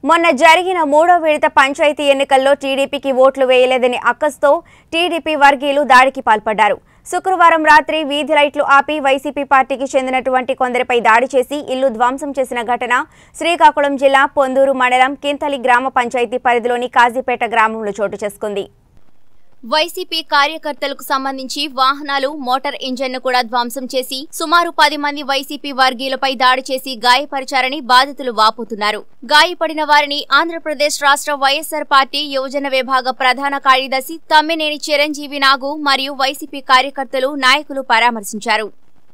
మొన్న జరిగిన మూడో విడత పంచాయతీ ఎన్నికల్లో టీడీపీకి ఓట్లు వేయలేదని అక్కస్తో టీడీపీ వర్గీయులు దాడికి పాల్పడ్డారు శుక్రవారం రాత్రి వీధి లైట్లు ఆపి వైసీపీ పార్టీకి చెందినటువంటి కొందరిపై దాడి చేసి ఇల్లు ధ్వంసం చేసిన ఘటన శ్రీకాకుళం జిల్లా పొందూరు మండలం కింతలి గ్రామ పంచాయతీ పరిధిలోని కాజీపేట గ్రామంలో చోటు చేసుకుంది వైసీపీ కార్యకర్తలకు సంబంధించి వాహనాలు మోటార్ ఇంజన్ను కూడా ధ్వంసం చేసి సుమారు పది మంది వైసీపీ వర్గీయులపై దాడి చేసి గాయపరిచారని బాధితులు వాపోతున్నారు గాయపడిన వారిని ఆంధ్రప్రదేశ్ రాష్ట్ర వైఎస్సార్ పార్టీ యువజన విభాగ ప్రధాన కార్యదర్శి తమ్మినేని చిరంజీవి నాగు మరియు వైసీపీ కార్యకర్తలు నాయకులు పరామర్శించారు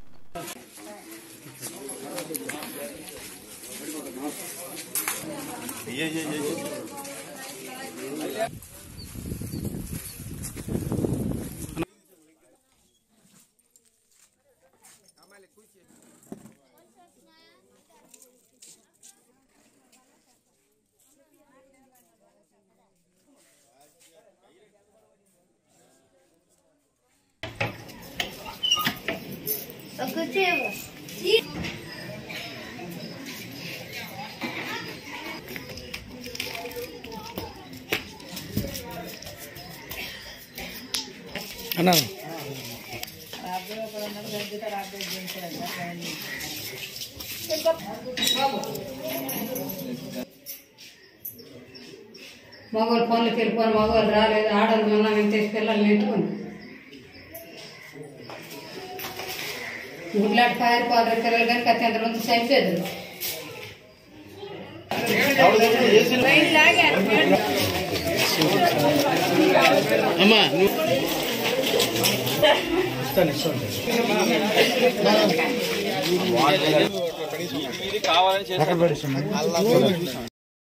అన్నా మగవాళ్ళు పనులకు వెళ్ళిపోయి మగవాళ్ళు రాలేదు ఆడవాళ్ళు మొన్న మేము తెచ్చి పిల్లల్ని నెట్టుకుని గుడ్లాట పారిపోతారు పిల్లలు కనుక అత్యంత రోజు చనిపోయారు అమ్మా నువ్వు ఇస్తాను ఇస్తాను అక్కడ పడిస్తున్నా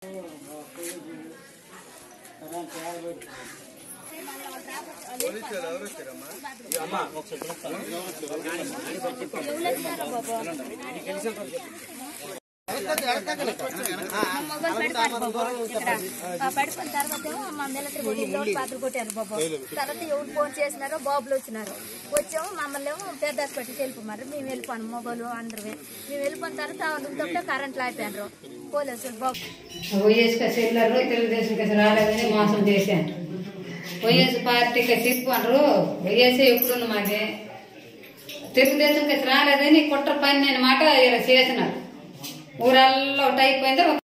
పడిపోయిన తర్వాత ఏమో మా మిలిటరీ కొట్టి ఇంట్లో పాత్ర కొట్టారు బాబు తర్వాత ఎవరు ఫోన్ చేసినారో బాబులు వచ్చినారు వచ్చాము మమ్మల్ని ఏమో పెద్ద హాస్పిటల్కి వెళ్ళిపోమారు మేము వెళ్ళిపోయాను మొగలు అందరూ మేము వెళ్ళిపోయిన తర్వాత ఉంటుంటే కరెంట్ లాపారు పోలీసులు బాబు వైఎస్ సెల్లరు తెలుగుదేశం కసి రాలేదని మోసం చేశాను వైఎస్ పార్టీకి తిప్పున్నారు వైఎస్ ఎప్పుడు మాకే తెలుగుదేశం కసి రాలేదని కుట్ర పని నేను మాట ఇలా చేసినారు ఊరల్లో ఒకటి అయిపోయింది ఒక